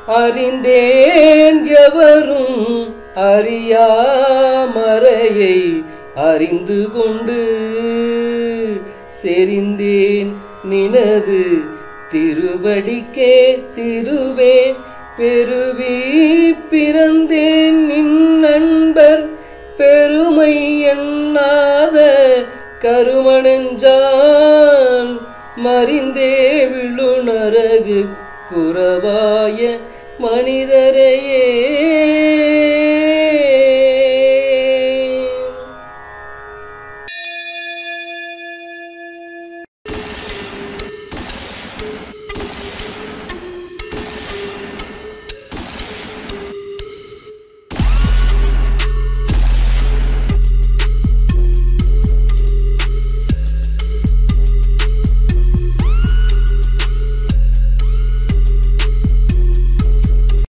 அறிந்தேன் எவரும் அறியாமறையை அறிந்து கொண்டு செறிந்தேன் நினது திருவடிக்கே திருவே பெருவி பிறந்தேன் நின் நண்பர் பெருமை எண்ணாத கருமணெஞ்சான் மறிந்தே விழுநரகு குறவாய மனிதரையே